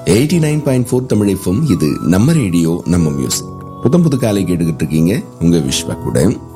eighty nine point four தமிழைஃபம் இது நம்ம ரேடியோ நம்ம மியூசிக் புத்தம் புது காலை கேட்டுக்கிட்டு இருக்கீங்க உங்க விஸ்வா கூட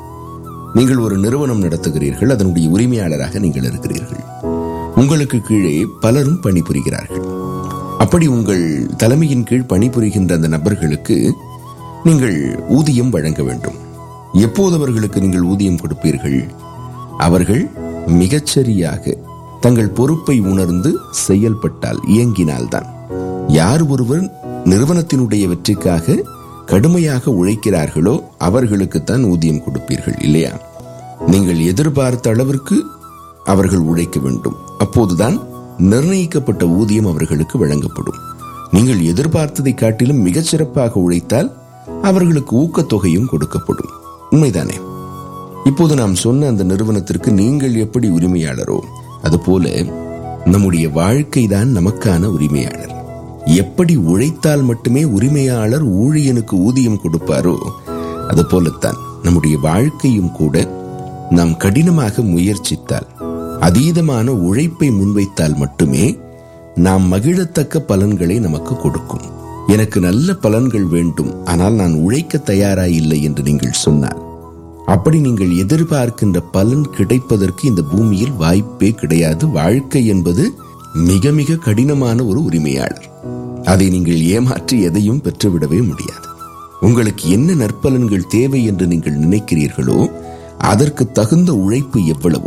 நீங்கள் ஒரு நிறுவனம் நடத்துகிறீர்கள் அதனுடைய உரிமையாளராக நீங்கள் இருக்கிறீர்கள் உங்களுக்கு கீழே பலரும் பணிபுரிகிறார்கள் அப்படி உங்கள் தலைமையின் கீழ் பணிபுரிகின்ற அந்த நபர்களுக்கு நீங்கள் ஊதியம் வழங்க வேண்டும் எப்போது அவர்களுக்கு நீங்கள் ஊதியம் கொடுப்பீர்கள் அவர்கள் மிகச்சரியாக தங்கள் பொறுப்பை உணர்ந்து செயல்பட்டால் இயங்கினால்தான் யார் ஒருவர் நிறுவனத்தினுடைய வெற்றிக்காக கடுமையாக உழைக்கிறார்களோ அவர்களுக்குத்தான் ஊதியம் கொடுப்பீர்கள் இல்லையா நீங்கள் எதிர்பார்த்த அளவிற்கு அவர்கள் உழைக்க வேண்டும் அப்போதுதான் நிர்ணயிக்கப்பட்ட ஊதியம் அவர்களுக்கு வழங்கப்படும் நீங்கள் எதிர்பார்த்ததை காட்டிலும் மிகச் சிறப்பாக உழைத்தால் அவர்களுக்கு ஊக்கத்தொகையும் கொடுக்கப்படும் உண்மைதானே இப்போது நாம் சொன்ன அந்த நிறுவனத்திற்கு நீங்கள் எப்படி உரிமையாளரோ அதுபோல நம்முடைய வாழ்க்கை தான் நமக்கான உரிமையாளர் எப்படி உழைத்தால் மட்டுமே உரிமையாளர் ஊழியனுக்கு ஊதியம் கொடுப்பாரோ அதுபோலத்தான் நம்முடைய வாழ்க்கையும் கூட நாம் கடினமாக முயற்சித்தால் அதீதமான உழைப்பை முன்வைத்தால் மட்டுமே நாம் மகிழத்தக்க பலன்களை நமக்கு கொடுக்கும் எனக்கு நல்ல பலன்கள் வேண்டும் ஆனால் நான் உழைக்க தயாராயில்லை என்று நீங்கள் சொன்னால் அப்படி நீங்கள் எதிர்பார்க்கின்ற பலன் கிடைப்பதற்கு இந்த பூமியில் வாய்ப்பே கிடையாது வாழ்க்கை என்பது மிக மிக கடினமான ஒரு உரிமையாளர் அதை நீங்கள் ஏமாற்றி எதையும் பெற்றுவிடவே முடியாது உங்களுக்கு என்ன நற்பலன்கள் தேவை என்று நீங்கள் நினைக்கிறீர்களோ அதற்கு தகுந்த உழைப்பு எவ்வளவோ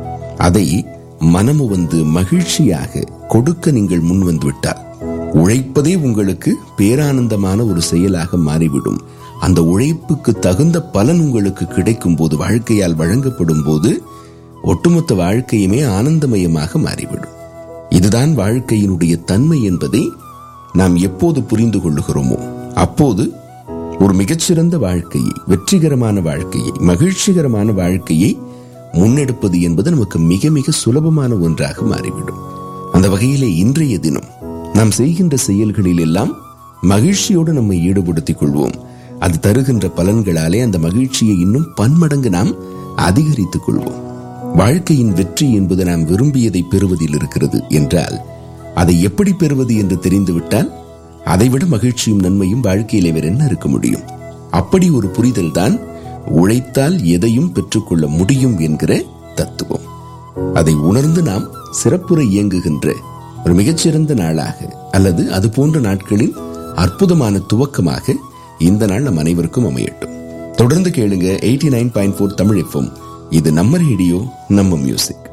அதை மனமு வந்து மகிழ்ச்சியாக கொடுக்க நீங்கள் முன் வந்து விட்டால் உழைப்பதே உங்களுக்கு பேரானந்தமான ஒரு செயலாக மாறிவிடும் அந்த உழைப்புக்கு தகுந்த பலன் உங்களுக்கு கிடைக்கும் போது வாழ்க்கையால் வழங்கப்படும் போது ஒட்டுமொத்த வாழ்க்கையுமே ஆனந்தமயமாக மாறிவிடும் இதுதான் வாழ்க்கையினுடைய தன்மை என்பதை நாம் எப்போது புரிந்து கொள்ளுகிறோமோ அப்போது ஒரு மிகச்சிறந்த வாழ்க்கையை வெற்றிகரமான வாழ்க்கையை மகிழ்ச்சிகரமான வாழ்க்கையை முன்னெடுப்பது என்பது நமக்கு மிக மிக சுலபமான ஒன்றாக மாறிவிடும் அந்த வகையிலே இன்றைய தினம் நாம் செய்கின்ற செயல்களில் எல்லாம் மகிழ்ச்சியோடு நம்மை ஈடுபடுத்திக் கொள்வோம் அது தருகின்ற பலன்களாலே அந்த மகிழ்ச்சியை இன்னும் பன்மடங்கு நாம் அதிகரித்துக் கொள்வோம் வாழ்க்கையின் வெற்றி என்பது நாம் விரும்பியதை பெறுவதில் இருக்கிறது என்றால் அதை எப்படி பெறுவது என்று தெரிந்துவிட்டால் அதைவிட மகிழ்ச்சியும் நன்மையும் வாழ்க்கையிலே வேற என்ன இருக்க முடியும் அப்படி ஒரு புரிதல் தான் உழைத்தால் எதையும் பெற்றுக்கொள்ள முடியும் என்கிற தத்துவம் அதை உணர்ந்து நாம் சிறப்புற இயங்குகின்ற ஒரு மிகச்சிறந்த நாளாக அல்லது அது போன்ற நாட்களின் அற்புதமான துவக்கமாக இந்த நாள் நம் அனைவருக்கும் அமையட்டும் தொடர்ந்து கேளுங்க eighty nine point four Tamil FM இது நம்ம ரேடியோ நம்ம மியூசிக்